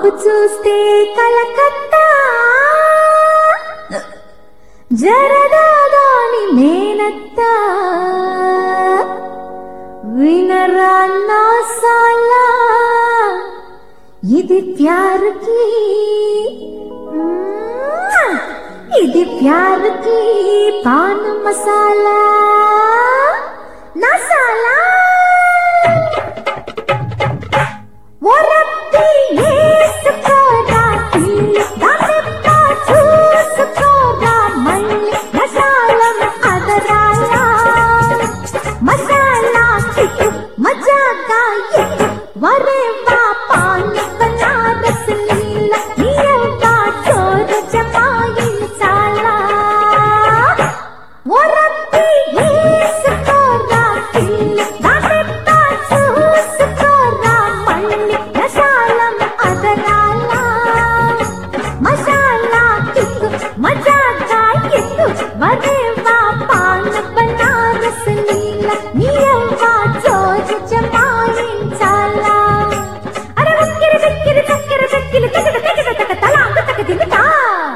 మాపు చూస్తే కలకత్తా జరదాదాని మేనత్తా వినరా నా సాలా ఇది ప్యార్ కి మ్మ్. ఇది ప్యార్ కి పాన్ మసాలా నసాలా ఒరప్పి వేసుకోరా ఇల్లు దానిపా చూసుకోరా మళ్ళీ మసాలం అదరాలా మసాలా కిక్కు మజాగా ఎక్కు వరేవా పాన్ బనారస్ లీల నీయవ్వా చోరు జమాయించాలా ఒరప్పి వేసుకోరా ఇల్లు దానిపా చూసుకోరా మళ్ళీ మసాలం అదరాలా మసాలా కిక్కు మజాగా ఎక్కు వరేవా పాన్ బనారస్ లీల నీయవ్వా చోరు జమాయించాలా అరే ఉక్కిరి బిక్కిరి చక్కెర చెక్కిలి తగడ తగడ తగ తలాంగు తగ దిగుతా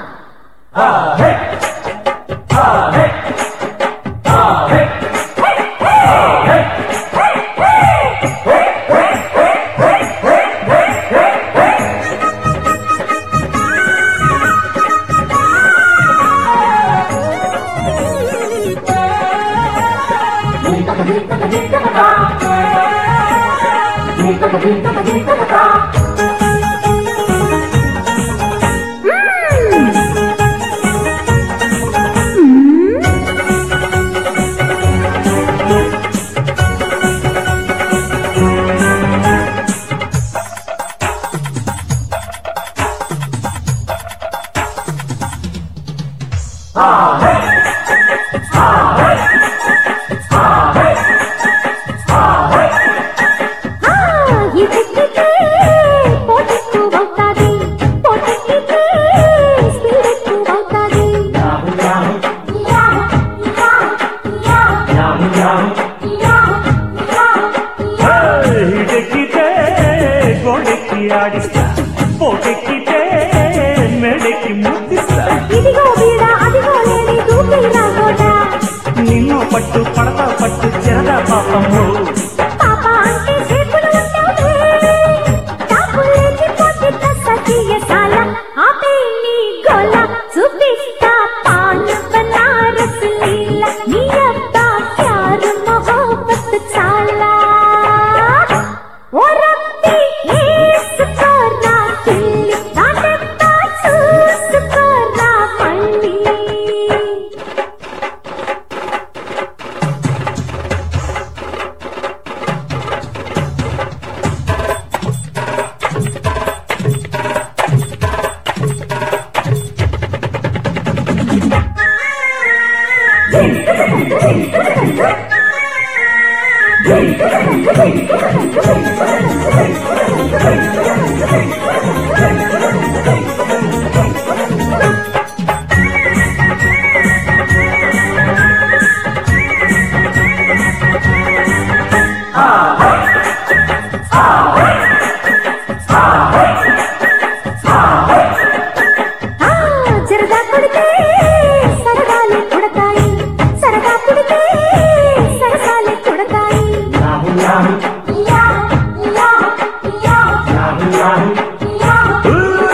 ఆ, ఇదెక్కితే పోటెక్కువవుతాది. పోటెక్కితే స్పీడ్ ఎక్కువవుతాది. యాహూ, యాహూ, యాహూ, యాహూ, యాహూ. ಹಿಡೆಕ್ಕಿತೆ ಗೋಡೆಕ್ಕಿ ಆಡಿಸ್ತ ಪೋಟೆಕ್ಕಿತೆ ಮೇಡೆಕ್ಕಿ ಮುತ್ತಿಸ್ತ ఇదిగో వీడ అదిగో లేని దూకిరా గోడ నిన్ను పట్టు పడత పట్టు చెరద పాపము పాప అంటే చేతులు ఉంటావే తాపులేకి పోతే సతీయసాల ఆపే నీ గోల చూపిస్తా పాన్ బనారస్ లీల నీ అబ్బా ప్యారు మొహబ్బత్ చాలా ఓ రబ్బీ ఏసుకోరా కిల్లి నాటంతా చూసుకోరా మళ్ళీ ఆ జరగా పుడితే సరదాలు పుడతాయి సరదా పుడితే సరసాలు పుడతాయి యాహూ, యాహూ, యాహూ.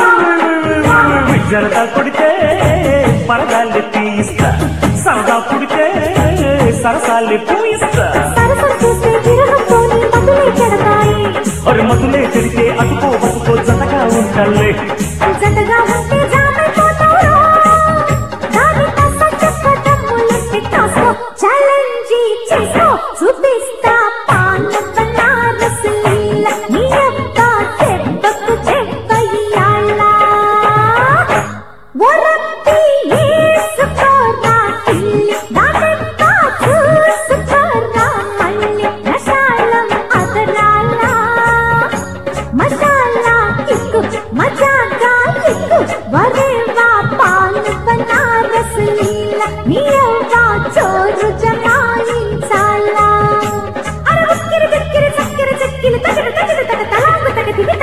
జరద కొడితే పరదాలు తీస్తా సరదా పుడితే సరసాలు పూయిస్తా సరసం చూస్తే విరహంతోని మధులై చెడతాయి ఒరి మధులే చెడితే అటుకో బతుకో జతగా ఉంటాలే జతగా ఉంటే జామైపోతావురా. దాని కస చెప్పటములెత్తి కాసుకో. ఛాలెంజ్ చేసుకో. చూపిస్తా పాన్ బనారస్ లీల. నీ అబ్బా దెబ్బకు దెబ్బ ఇయ్యాల. ఒరప్పి వేసుకోరా కిల్లి. దానంతా చూసుకోరా మళ్ళీ. మసాలం అదరాలా. మసాలా కిక్కు మజాగా కిక్కు వరేవా పాన్ బనారస్ లీల నీయవ్వా చోరు జమాయించాలా అరే ఉక్కిరి బిక్కిరి చక్కెర చెక్కిలి తగడ తగడ తగ తలాంగు తగ దిగి